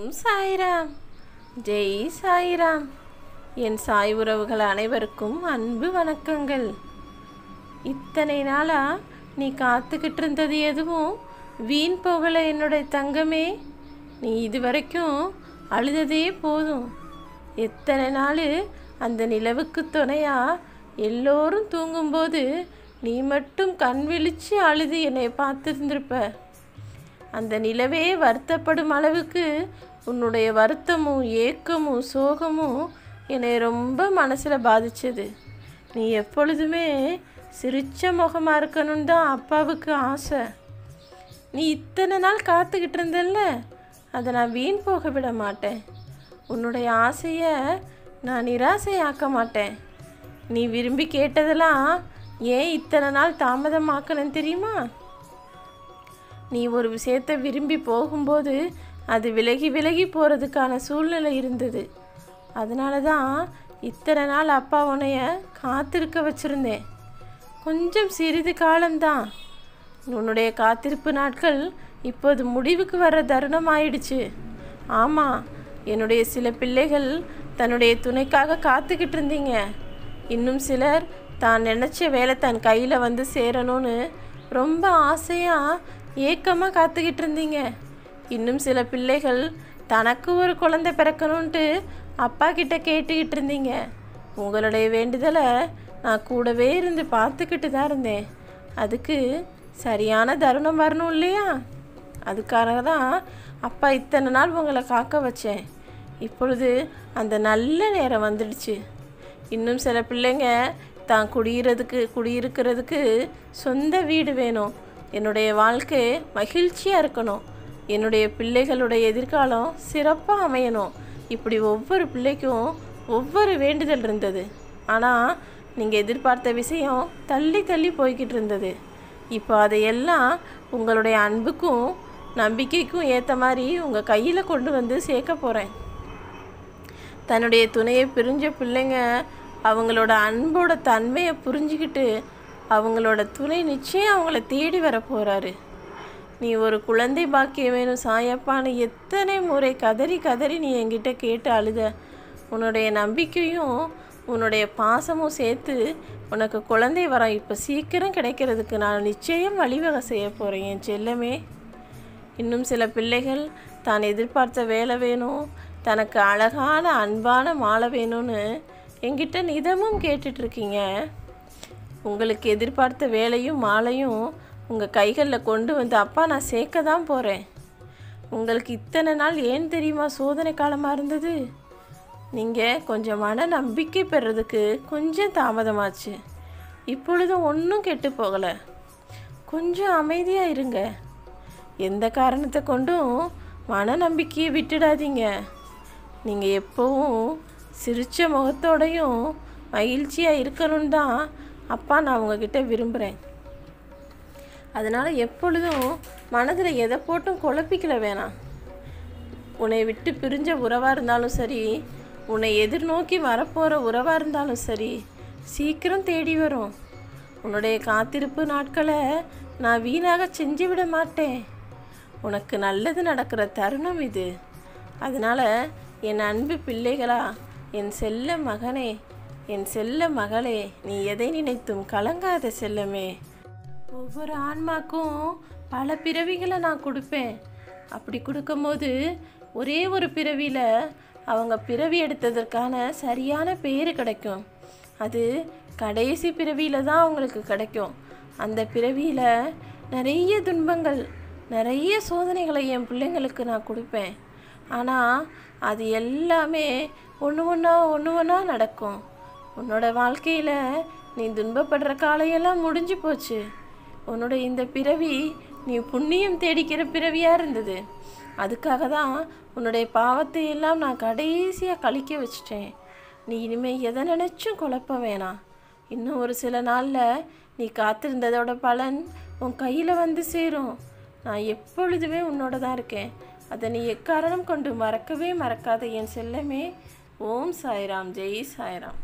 ஓம் சாய்ராம் ஜெய் சாய்ராம் என் சாய் உறவுகள் அனைவருக்கும் அன்பு வணக்கங்கள் இத்தனை நாளா நீ காத்துக்கிட்டு இருந்தது எதுவும் வீண் போகலை என்னுடைய தங்கமே நீ இது வரைக்கும் அழுததே போதும் எத்தனை நாள் அந்த நிலவுக்கு துணையா எல்லோரும் தூங்கும்போது நீ மட்டும் கண் விழிச்சு அழுது என்னை பார்த்துருந்துருப்ப அந்த நிலவே வருத்தப்படும் அளவுக்கு உன்னுடைய வருத்தமும் ஏக்கமும் சோகமும் என்னை ரொம்ப மனசில் பாதிச்சது நீ எப்பொழுதுமே சிரிச்ச முகமாக இருக்கணும்னு தான் அப்பாவுக்கு ஆசை நீ இத்தனை நாள் காத்துக்கிட்டு இருந்தல்ல அதை நான் வீண் போக விட மாட்டேன் உன்னுடைய ஆசையை நான் நிராசையாக்க மாட்டேன் நீ விரும்பி கேட்டதெல்லாம் ஏன் இத்தனை நாள் தாமதமாக்கணும் தெரியுமா நீ ஒரு விஷயத்தை விரும்பி போகும்போது அது விலகி விலகி போகிறதுக்கான சூழ்நிலை இருந்தது அதனால தான் இத்தனை நாள் அப்பா உன்னைய காத்திருக்க வச்சுருந்தேன் கொஞ்சம் சிறிது காலம்தான் உன்னுடைய காத்திருப்பு நாட்கள் இப்போது முடிவுக்கு வர தருணம் ஆயிடுச்சு ஆமாம் என்னுடைய சில பிள்ளைகள் தன்னுடைய துணைக்காக காத்துக்கிட்டு இருந்தீங்க இன்னும் சிலர் தான் நினச்ச வேலை தன் கையில் வந்து சேரணும்னு ரொம்ப ஆசையாக ஏக்கமாக காத்துக்கிட்டு இருந்தீங்க இன்னும் சில பிள்ளைகள் தனக்கு ஒரு குழந்தை பிறக்கணுன்ட்டு அப்பா கிட்ட கேட்டுக்கிட்டு இருந்தீங்க உங்களுடைய வேண்டுதலை நான் கூடவே இருந்து பார்த்துக்கிட்டு தான் இருந்தேன் அதுக்கு சரியான தருணம் வரணும் இல்லையா அதுக்காக தான் அப்பா இத்தனை நாள் உங்களை காக்க வச்சேன் இப்பொழுது அந்த நல்ல நேரம் வந்துடுச்சு இன்னும் சில பிள்ளைங்க தான் குடியிருறதுக்கு குடியிருக்கிறதுக்கு சொந்த வீடு வேணும் என்னுடைய வாழ்க்கை மகிழ்ச்சியாக இருக்கணும் என்னுடைய பிள்ளைகளுடைய எதிர்காலம் சிறப்பாக அமையணும் இப்படி ஒவ்வொரு பிள்ளைக்கும் ஒவ்வொரு வேண்டுதல் இருந்தது ஆனால் நீங்கள் எதிர்பார்த்த விஷயம் தள்ளி தள்ளி போய்கிட்டு இருந்தது இப்போ அதையெல்லாம் உங்களுடைய அன்புக்கும் நம்பிக்கைக்கும் ஏற்ற மாதிரி உங்கள் கையில் கொண்டு வந்து சேர்க்க போகிறேன் தன்னுடைய துணையை பிரிஞ்ச பிள்ளைங்க அவங்களோட அன்போட தன்மையை புரிஞ்சுக்கிட்டு அவங்களோட துணை நிச்சயம் அவங்கள தேடி வர போகிறாரு நீ ஒரு குழந்தை பாக்கியம் வேணும் சாயப்பான்னு எத்தனை முறை கதறி கதறி நீ என்கிட்ட கேட்டு அழுத உன்னுடைய நம்பிக்கையும் உன்னுடைய பாசமும் சேர்த்து உனக்கு குழந்தை வரம் இப்போ சீக்கிரம் கிடைக்கிறதுக்கு நான் நிச்சயம் வழிவகை செய்ய போகிறேன் என் செல்லமே இன்னும் சில பிள்ளைகள் தான் எதிர்பார்த்த வேலை வேணும் தனக்கு அழகான அன்பான மாலை வேணும்னு என்கிட்ட நிதமும் கேட்டுட்ருக்கீங்க உங்களுக்கு எதிர்பார்த்த வேலையும் மாலையும் உங்கள் கைகளில் கொண்டு வந்து அப்பா நான் சேர்க்க தான் போகிறேன் உங்களுக்கு இத்தனை நாள் ஏன் தெரியுமா சோதனை காலமாக இருந்தது நீங்கள் கொஞ்சம் மன நம்பிக்கை பெறதுக்கு கொஞ்சம் தாமதமாச்சு இப்பொழுதும் ஒன்றும் கெட்டு போகலை கொஞ்சம் அமைதியாக இருங்க எந்த காரணத்தை கொண்டும் மன நம்பிக்கையை விட்டுடாதீங்க நீங்கள் எப்போவும் சிரிச்ச முகத்தோடையும் மகிழ்ச்சியாக இருக்கணும்னு தான் அப்பா நான் உங்ககிட்ட விரும்புகிறேன் அதனால் எப்பொழுதும் மனதில் எதை போட்டும் குழப்பிக்கல வேணாம் உன்னை விட்டு பிரிஞ்ச உறவாக இருந்தாலும் சரி உன்னை எதிர்நோக்கி வரப்போகிற உறவாக இருந்தாலும் சரி சீக்கிரம் தேடி வரும் உன்னுடைய காத்திருப்பு நாட்களை நான் வீணாக செஞ்சு விட மாட்டேன் உனக்கு நல்லது நடக்கிற தருணம் இது அதனால் என் அன்பு பிள்ளைகளா என் செல்ல மகனே என் செல்ல மகளே நீ எதை நினைத்தும் கலங்காத செல்லமே ஒவ்வொரு ஆன்மாக்கும் பல பிறவிகளை நான் கொடுப்பேன் அப்படி கொடுக்கும்போது ஒரே ஒரு பிறவியில் அவங்க பிறவி எடுத்ததற்கான சரியான பேர் கிடைக்கும் அது கடைசி பிறவியில் தான் அவங்களுக்கு கிடைக்கும் அந்த பிறவியில் நிறைய துன்பங்கள் நிறைய சோதனைகளை என் பிள்ளைங்களுக்கு நான் கொடுப்பேன் ஆனால் அது எல்லாமே ஒன்று ஒன்றா ஒன்று ஒன்றா நடக்கும் உன்னோட வாழ்க்கையில் நீ துன்பப்படுற காலையெல்லாம் முடிஞ்சு போச்சு உன்னோட இந்த பிறவி நீ புண்ணியம் தேடிக்கிற பிறவியாக இருந்தது அதுக்காக தான் உன்னுடைய பாவத்தை எல்லாம் நான் கடைசியாக கழிக்க வச்சிட்டேன் நீ இனிமேல் எதை நினச்சும் குழப்ப வேணாம் இன்னும் ஒரு சில நாளில் நீ காத்திருந்ததோட பலன் உன் கையில் வந்து சேரும் நான் எப்பொழுதுமே உன்னோட தான் இருக்கேன் அதை நீ எக்காரணம் கொண்டு மறக்கவே மறக்காத என் செல்லமே ஓம் சாய்ராம் ஜெய் சாய்ராம்